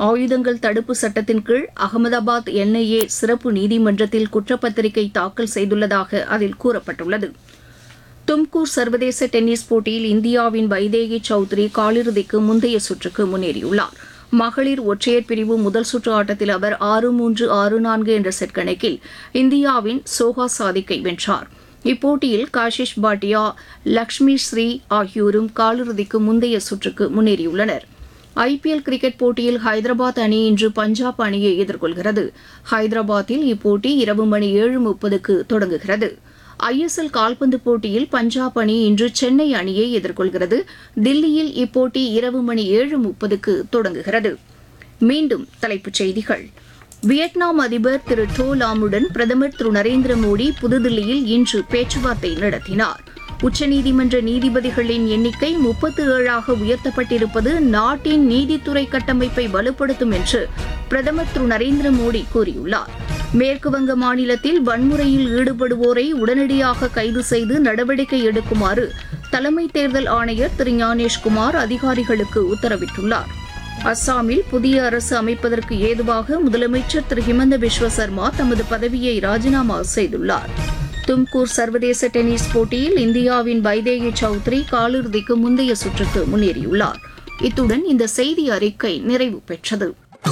ஆயுதங்கள் தடுப்பு சட்டத்தின் கீழ் அகமதாபாத் என்ஐஏ சிறப்பு நீதிமன்றத்தில் குற்றப்பத்திரிகை தாக்கல் செய்துள்ளதாக அதில் கூறப்பட்டுள்ளது தும்கூர் சர்வதேச டென்னிஸ் போட்டியில் இந்தியாவின் வைதேகி சௌத்ரி காலிறுதிக்கு முந்தைய சுற்றுக்கு முன்னேறியுள்ளார் மகளிர் ஒற்றையர் பிரிவு முதல் சுற்று ஆட்டத்தில் அவர் ஆறு மூன்று ஆறு நான்கு என்ற செட் கணக்கில் இந்தியாவின் சோஹா சாதிக்கை வென்றார் இப்போட்டியில் காஷிஷ் பாட்டியா லக்ஷ்மி ஸ்ரீ ஆகியோரும் காலிறுதிக்கு முந்தைய சுற்றுக்கு முன்னேறியுள்ளனர் ஐபிஎல் கிரிக்கெட் போட்டியில் ஹைதராபாத் அணி இன்று பஞ்சாப் அணியை எதிர்கொள்கிறது ஹைதராபாத்தில் இப்போட்டி இரவு மணி ஏழு முப்பதுக்கு தொடங்குகிறது ஐஎஸ்எல் கால்பந்து போட்டியில் பஞ்சாப் அணி இன்று சென்னை அணியை எதிர்கொள்கிறது தில்லியில் இப்போட்டி இரவு மணி ஏழு முப்பதுக்கு தொடங்குகிறது மீண்டும் தலைப்புச் செய்திகள் வியட்நாம் அதிபர் திரு டோ லாமுடன் பிரதமர் திரு நரேந்திர மோடி புதுதில்லியில் இன்று பேச்சுவார்த்தை நடத்தினார் உச்சநீதிமன்ற நீதிபதிகளின் எண்ணிக்கை முப்பத்து ஏழாக உயர்த்தப்பட்டிருப்பது நாட்டின் நீதித்துறை கட்டமைப்பை வலுப்படுத்தும் என்று பிரதமர் திரு நரேந்திர மோடி கூறியுள்ளார் மேற்குவங்க மாநிலத்தில் வன்முறையில் ஈடுபடுவோரை உடனடியாக கைது செய்து நடவடிக்கை எடுக்குமாறு தலைமை தேர்தல் ஆணையர் திரு ஞானேஷ்குமார் அதிகாரிகளுக்கு உத்தரவிட்டுள்ளார் அஸ்ஸாமில் புதிய அரசு அமைப்பதற்கு ஏதுவாக முதலமைச்சர் திரு ஹிமந்த பிஸ்வ சர்மா தமது பதவியை ராஜினாமா செய்துள்ளார் தும்கூர் சர்வதேச டென்னிஸ் போட்டியில் இந்தியாவின் வைதேகி சௌத்ரி காலிறுதிக்கு முந்தைய சுற்றுக்கு முன்னேறியுள்ளார் இத்துடன் இந்த செய்தி அறிக்கை நிறைவு பெற்றது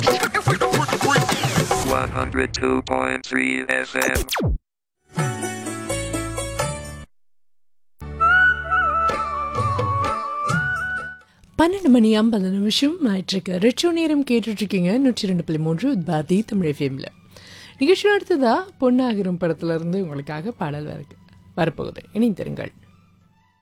102.3 FM. பன்னெண்டு மணி ஐம்பது நிமிஷம் ஆயிட்டிருக்கு ரெட்சோ நேரம் கேட்டுட்டு இருக்கீங்க நூற்றி ரெண்டு புள்ளி மூன்று பாதி தமிழ் எஃப்எம்ல நிகழ்ச்சி அடுத்ததா பொன்னாகிரும் படத்துல இருந்து உங்களுக்காக பாடல் வர வரப்போகுது இணைந்திருங்கள்